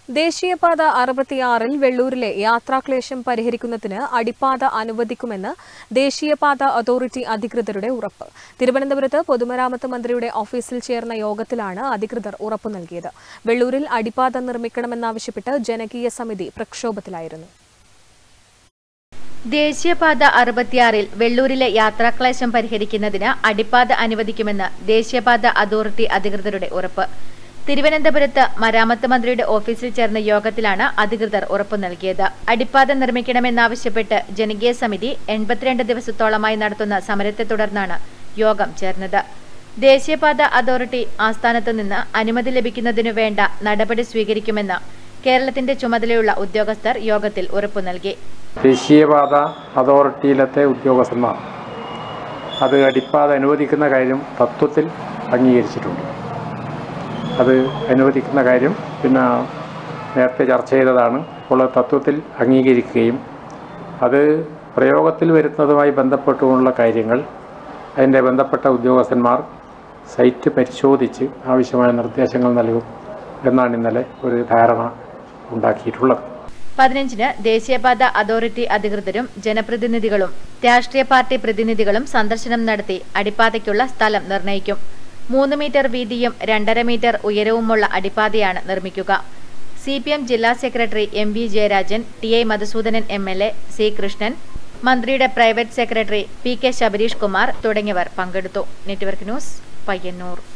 ദേശീയപാത അറുപത്തിയാറിൽ വെള്ളൂരിലെ യാത്രാക്ലേശം പരിഹരിക്കുന്നതിന് അടിപ്പാത അനുവദിക്കുമെന്ന് ദേശീയപാത അതോറിറ്റി അധികൃതരുടെ ഉറപ്പ് തിരുവനന്തപുരത്ത് പൊതുമരാമത്ത് മന്ത്രിയുടെ ഓഫീസിൽ ചേർന്ന യോഗത്തിലാണ് അധികൃതർ ഉറപ്പു നൽകിയത് വെള്ളൂരിൽ അടിപ്പാത നിർമ്മിക്കണമെന്നാവശ്യപ്പെട്ട് ജനകീയ സമിതി പ്രക്ഷോഭത്തിലായിരുന്നു ദേശീയപാത അറുപത്തിയാറിൽ വെള്ളൂരിലെ യാത്രാക്ലേശം പരിഹരിക്കുന്നതിന് അടിപ്പാത അനുവദിക്കുമെന്ന് ദേശീയപാത അതോറിറ്റി അധികൃതരുടെ ഉറപ്പ് തിരുവനന്തപുരത്ത് മരാമത്ത് മന്ത്രിയുടെ ഓഫീസിൽ ചേർന്ന യോഗത്തിലാണ് അധികൃതർ ഉറപ്പു നൽകിയത് അടിപ്പാത നിർമ്മിക്കണമെന്നാവശ്യപ്പെട്ട് ജനകീയ സമിതി എൺപത്തിരണ്ട് ദിവസത്തോളമായി നടത്തുന്ന സമരത്തെ തുടർന്നാണ് യോഗം ചേർന്നത് ദേശീയപാത അതോറിറ്റി ആസ്ഥാനത്ത് നിന്ന് അനുമതി ലഭിക്കുന്നതിനു വേണ്ട നടപടി സ്വീകരിക്കുമെന്ന് കേരളത്തിന്റെ ചുമതലയുള്ള ഉദ്യോഗസ്ഥർ യോഗത്തിൽ ഉറപ്പു നൽകി ദേശീയപാത അതോറിറ്റിയിലത്തെ ഉദ്യോഗസ്ഥന്മാർ അത് അടിപ്പാത അനുവദിക്കുന്ന കാര്യം തത്വത്തിൽ അംഗീകരിച്ചിട്ടുണ്ട് അത് അനുവദിക്കുന്ന കാര്യം പിന്നെ നേരത്തെ ചർച്ച ചെയ്തതാണ് അപ്പോൾ അത് തത്വത്തിൽ അംഗീകരിക്കുകയും അത് പ്രയോഗത്തിൽ വരുന്നതുമായി ബന്ധപ്പെട്ടുകൊണ്ടുള്ള കാര്യങ്ങൾ അതിൻ്റെ ബന്ധപ്പെട്ട ഉദ്യോഗസ്ഥന്മാർ സൈറ്റ് പരിശോധിച്ച് ആവശ്യമായ നിർദ്ദേശങ്ങൾ നൽകും എന്നാണ് ഇന്നലെ ഒരു ധാരണ ഉണ്ടാക്കിയിട്ടുള്ളത് പതിനഞ്ചിന് ദേശീയപാത അതോറിറ്റി അധികൃതരും ജനപ്രതിനിധികളും രാഷ്ട്രീയ പാർട്ടി പ്രതിനിധികളും സന്ദർശനം നടത്തി അടിപ്പാതയ്ക്കുള്ള സ്ഥലം നിർണയിക്കും മൂന്ന് മീറ്റർ വീതിയും രണ്ടര മീറ്റർ ഉയരവുമുള്ള അടിപ്പാതയാണ് നിർമ്മിക്കുക സി പി എം ജില്ലാ secretary M V Jayarajan T I Madhusoodanan M L A C Krishnan മന്ത്രിയുടെ private secretary P K Sabareesh Kumar തുടങ്ങിയവർ പങ്കെടുത്തു നെറ്റ്വർക്ക് ന്യൂസ് പയ്യന്നൂർ